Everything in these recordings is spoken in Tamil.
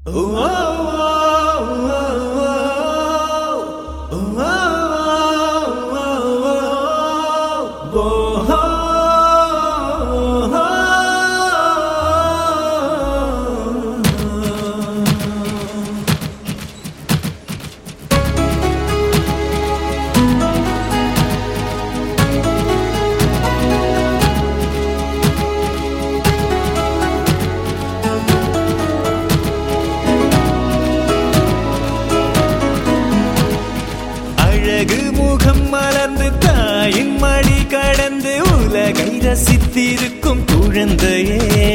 அழகு முகம் மலர்ந்து தாயின் மடி கடந்து உலகை ரசித்திருக்கும் குழந்தையே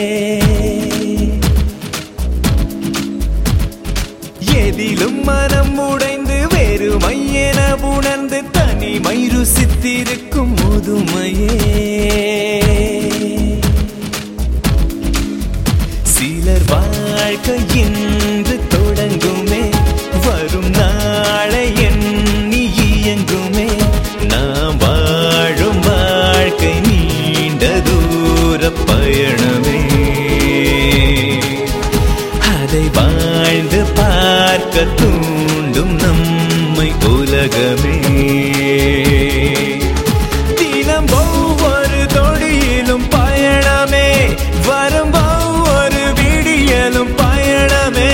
எதிலும் மனம் உடைந்து வெறுமை என உணர்ந்து தனிமை ருசித்திருக்கும் முதுமையே சிலர் வாழ்க்கை என்று தொடங்குமே வரும் நாளை எண்ணி இயங்குமே நாம் வாழும் வாழ்க்கை நீண்ட தூர பயணமே அதை வாழ்ந்து பார்க்க தூண்டும் நம்மை உலகமே தினம் ஒவ்வொரு தொடியிலும் பயணமே வரும் ஒவ்வொரு விடியலும் பயணமே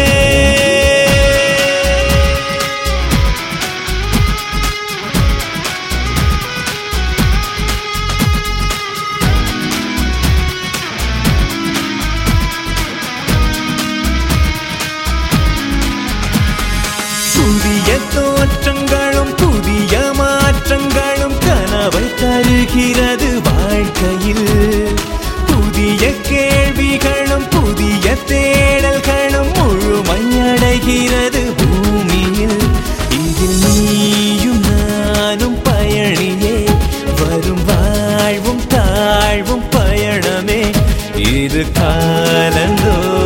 புதிய தோற்றங்களும் புதிய மாற்றங்களும் கனவை தருகிறது வாழ்க்கையில் புதிய கேள்விகளும் புதிய தேடல்களும் முழுமையடைகிறது பூமியில் இதில் நீயும் நானும் பயணியே வரும் வாழ்வும் தாழ்வும் பயணமே இது காலந்தோ